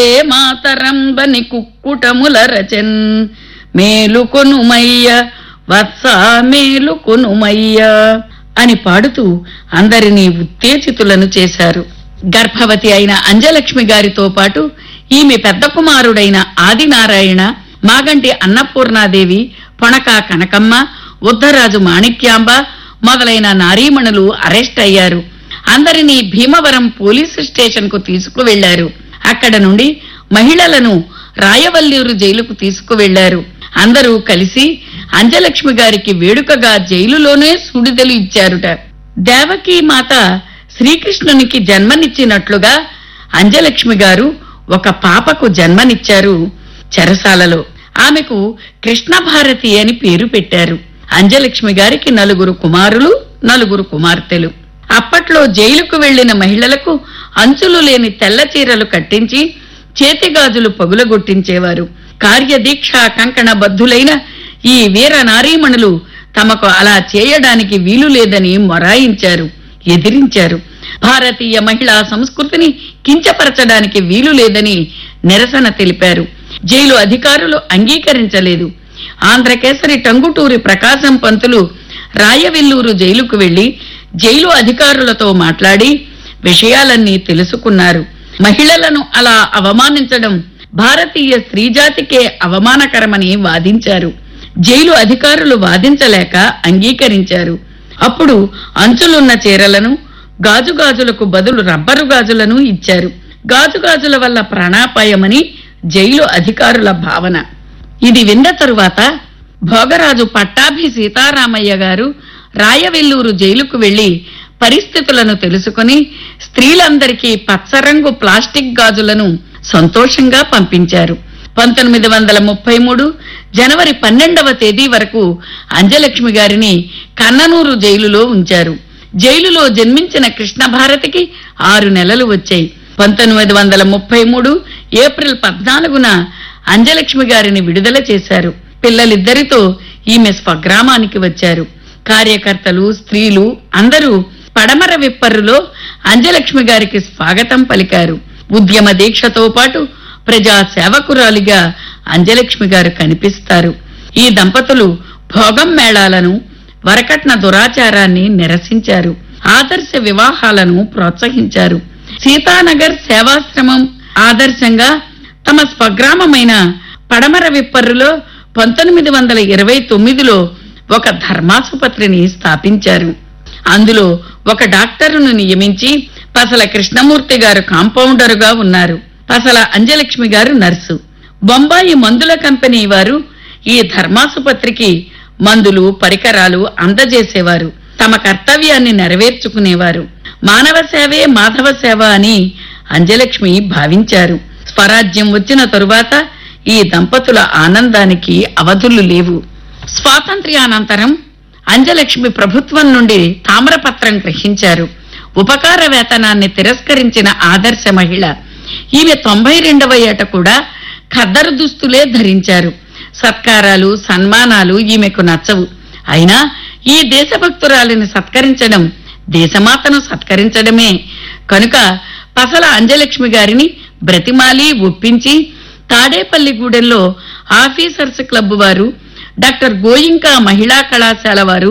ఏ మాతరంబని కుక్కుటముల రచన్ మేలుకొనుమయ్య వత్స మేలుకొనుమయ్య అని పాడుతూ అందరినీ ఉత్తేజితులను చేశారు గర్భవతి అయిన అంజలక్ష్మి గారితో పాటు ఈమె పెద్ద కుమారుడైన ఆదినారాయణ మాగంటి అన్నపూర్ణాదేవి పొణక కనకమ్మ ఉద్దరాజు మాణిక్యాంబ మొదలైన నారీమణులు అరెస్ట్ అయ్యారు అందరినీ భీమవరం పోలీసు స్టేషన్ కు తీసుకువెళ్లారు అక్కడ నుండి మహిళలను రాయవల్లూరు జైలుకు తీసుకువెళ్లారు అందరూ కలిసి అంజలక్ష్మి గారికి వేడుకగా జైలులోనే సుడిదలు ఇచ్చారుట దేవకీ మాత శ్రీకృష్ణునికి జన్మనిచ్చినట్లుగా అంజలక్ష్మి గారు ఒక పాపకు జన్మనిచ్చారు చెరసాలలో ఆమెకు కృష్ణభారతి అని పేరు పెట్టారు అంజలక్ష్మి గారికి నలుగురు కుమారులు నలుగురు కుమార్తెలు అప్పట్లో జైలుకు వెళ్లిన మహిళలకు అంచులు లేని తెల్ల చీరలు కట్టించి చేతిగాజులు పగులగొట్టించేవారు కార్యదీక్ష కంకణ బద్ధులైన ఈ వీర నారీమణులు తమకు అలా చేయడానికి వీలు లేదని మొరాయించారు ఎదిరించారు భారతీయ మహిళా సంస్కృతిని కించపరచడానికి వీలు లేదని నిరసన తెలిపారు జైలు అధికారులు అంగీకరించలేదు ఆంధ్రకేసరి టంగుటూరి ప్రకాశం పంతులు రాయవెల్లూరు జైలుకు వెళ్లి జైలు అధికారులతో మాట్లాడి విషయాలన్నీ తెలుసుకున్నారు మహిళలను అలా అవమానించడం భారతీయ స్త్రీజాతికే అవమానకరమని వాదించారు జైలు అధికారులు వాదించలేక అంగీకరించారు అప్పుడు అంచులున్న చీరలను గాజుగాజులకు బదులు రబ్బరు గాజులను ఇచ్చారు గాజుగాజుల వల్ల ప్రాణాపాయమని జైలు అధికారుల భావన ఇది విన్న తరువాత భోగరాజు పట్టాభి సీతారామయ్య గారు రాయవెల్లూరు జైలుకు వెళ్లి పరిస్థితులను తెలుసుకుని స్త్రీలందరికీ పచ్చరంగు ప్లాస్టిక్ గాజులను సంతోషంగా పంపించారు పంతొమ్మిది వందల ముప్పై మూడు జనవరి పన్నెండవ తేదీ వరకు అంజలక్ష్మి గారిని కన్ననూరు జైలులో ఉంచారు జైలులో జన్మించిన కృష్ణభారతికి ఆరు నెలలు వచ్చాయి పంతొమ్మిది వందల ముప్పై మూడు ఏప్రిల్ పద్నాలుగున అంజలక్ష్మి గారిని విడుదల చేశారు పిల్లలిద్దరితో ఈమె స్వగ్రామానికి వచ్చారు కార్యకర్తలు స్త్రీలు అందరూ పడమర విప్పర్రులో అంజలక్ష్మి గారికి స్వాగతం పలికారు ఉద్యమ దీక్షతో పాటు ప్రజా సేవకురాలిగా అంజలక్ష్మి గారు కనిపిస్తారు ఈ దంపతులు భోగం మేళాలను వరకట్న దురాచారాన్ని నిరసించారు ఆదర్శ వివాహాలను ప్రోత్సహించారు సీతానగర్ సేవాశ్రమం ఆదర్శంగా తమ స్వగ్రామమైన పడమర విప్పర్రులో పంతొమ్మిది వందల ఇరవై తొమ్మిదిలో ఒక ధర్మాసుపత్రిని స్థాపించారు అందులో ఒక డాక్టరును నియమించి పసల కృష్ణమూర్తి గారు కాంపౌండరుగా ఉన్నారు పసల అంజలక్ష్మి గారు నర్సు బొంబాయి మందుల కంపెనీ వారు ఈ ధర్మాసుపత్రికి మందులు పరికరాలు అందజేసేవారు తమ కర్తవ్యాన్ని నెరవేర్చుకునేవారు మానవ సేవే మాధవ సేవ అని అంజలక్ష్మి భావించారు స్వరాజ్యం వచ్చిన తరువాత ఈ దంపతుల ఆనందానికి అవధులు లేవు స్వాతంత్ర్యానంతరం అంజలక్ష్మి ప్రభుత్వం నుండి తామ్రపత్రం గ్రహించారు ఉపకార వేతనాన్ని తిరస్కరించిన ఆదర్శ మహిళ ఈమె తొంభై రెండవ ఏట కూడా ఖద్దరు దుస్తులే ధరించారు సత్కారాలు సన్మానాలు ఈమెకు నచ్చవు అయినా ఈ దేశభక్తురాలిని సత్కరించడం దేశమాతను సత్కరించడమే కనుక పసల అంజలక్ష్మి గారిని బ్రతిమాలి ఒప్పించి తాడేపల్లిగూడెంలో ఆఫీసర్స్ క్లబ్ వారు డాక్టర్ గోయింకా మహిళా కళాశాల వారు